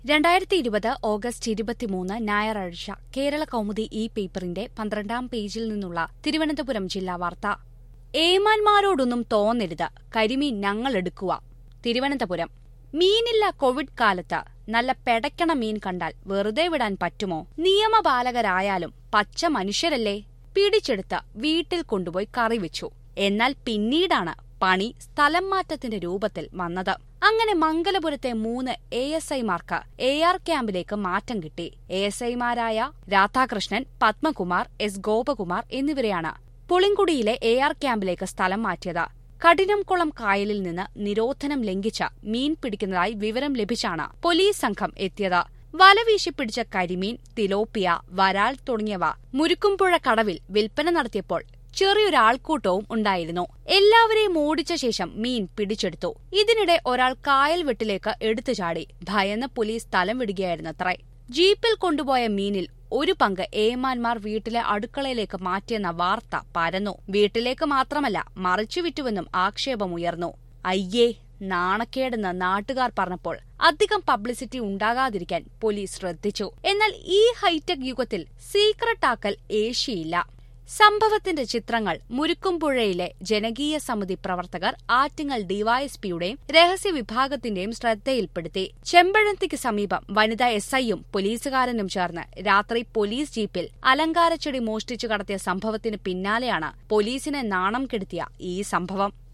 രണ്ടായിരത്തി ഇരുപത് ഓഗസ്റ്റ് ഇരുപത്തിമൂന്ന് ഞായറാഴ്ച കേരള കൗമുദി ഈ പേപ്പറിന്റെ പന്ത്രണ്ടാം പേജിൽ നിന്നുള്ള തിരുവനന്തപുരം ജില്ലാ വാർത്ത ഏമാന്മാരോടൊന്നും തോന്നരുത് കരിമീൻ ഞങ്ങൾ എടുക്കുക തിരുവനന്തപുരം മീനില്ല കോവിഡ് കാലത്ത് നല്ല പെടക്കണ മീൻ കണ്ടാൽ വെറുതെ വിടാൻ പറ്റുമോ നിയമപാലകരായാലും പച്ച മനുഷ്യരല്ലേ പിടിച്ചെടുത്ത് വീട്ടിൽ കൊണ്ടുപോയി കറി വെച്ചു എന്നാൽ പിന്നീടാണ് പണി സ്ഥലം മാറ്റത്തിന്റെ രൂപത്തിൽ വന്നത് അങ്ങനെ മംഗലപുരത്തെ മൂന്ന് എ എസ് ഐമാർക്ക് എ ആർ ക്യാമ്പിലേക്ക് മാറ്റം കിട്ടി എ എസ് ഐമാരായ രാധാകൃഷ്ണൻ പത്മകുമാർ എസ് ഗോപകുമാർ എന്നിവരെയാണ് പുളിങ്കുടിയിലെ എ ആർ ക്യാമ്പിലേക്ക് സ്ഥലം മാറ്റിയത് കഠിനംകുളം കായലിൽ നിന്ന് നിരോധനം ലംഘിച്ച മീൻ പിടിക്കുന്നതായി വിവരം ലഭിച്ചാണ് പോലീസ് സംഘം എത്തിയത് വലവീശി പിടിച്ച കരിമീൻ തിലോപ്പിയ വരാൽ തുടങ്ങിയവ മുരുക്കുംപുഴ കടവിൽ വിൽപ്പന നടത്തിയപ്പോൾ ചെറിയൊരാൾക്കൂട്ടവും ഉണ്ടായിരുന്നു എല്ലാവരെയും ഓടിച്ച ശേഷം മീൻ പിടിച്ചെടുത്തു ഇതിനിടെ ഒരാൾ കായൽ വെട്ടിലേക്ക് എടുത്തു ചാടി ഭയന്ന് പോലീസ് സ്ഥലം വിടുകയായിരുന്നത്രേ ജീപ്പിൽ കൊണ്ടുപോയ മീനിൽ ഒരു പങ്ക് ഏമാന്മാർ വീട്ടിലെ അടുക്കളയിലേക്ക് മാറ്റിയെന്ന വാർത്ത പരന്നു വീട്ടിലേക്ക് മാത്രമല്ല മറിച്ചു വിറ്റുവെന്നും ആക്ഷേപമുയർന്നു അയ്യേ നാണക്കേടെന്ന് നാട്ടുകാർ പറഞ്ഞപ്പോൾ അധികം പബ്ലിസിറ്റി ഉണ്ടാകാതിരിക്കാൻ പോലീസ് ശ്രദ്ധിച്ചു എന്നാൽ ഈ ഹൈടെക് യുഗത്തിൽ സീക്രട്ട് ആക്കൽ ഏഷ്യയില്ല സംഭവത്തിന്റെ ചിത്രങ്ങൾ മുരുക്കുംപുഴയിലെ ജനകീയ സമിതി പ്രവർത്തകർ ആറ്റിങ്ങൽ ഡിവൈഎസ്പിയുടെയും രഹസ്യ വിഭാഗത്തിന്റെയും ശ്രദ്ധയിൽപ്പെടുത്തി ചെമ്പഴന്തിക്ക് സമീപം വനിതാ എസ് ഐയും പോലീസുകാരനും ചേർന്ന് രാത്രി പോലീസ് ജീപ്പിൽ അലങ്കാരച്ചെടി മോഷ്ടിച്ചു കടത്തിയ സംഭവത്തിന് പിന്നാലെയാണ് പോലീസിനെ നാണം കെടുത്തിയ ഈ സംഭവം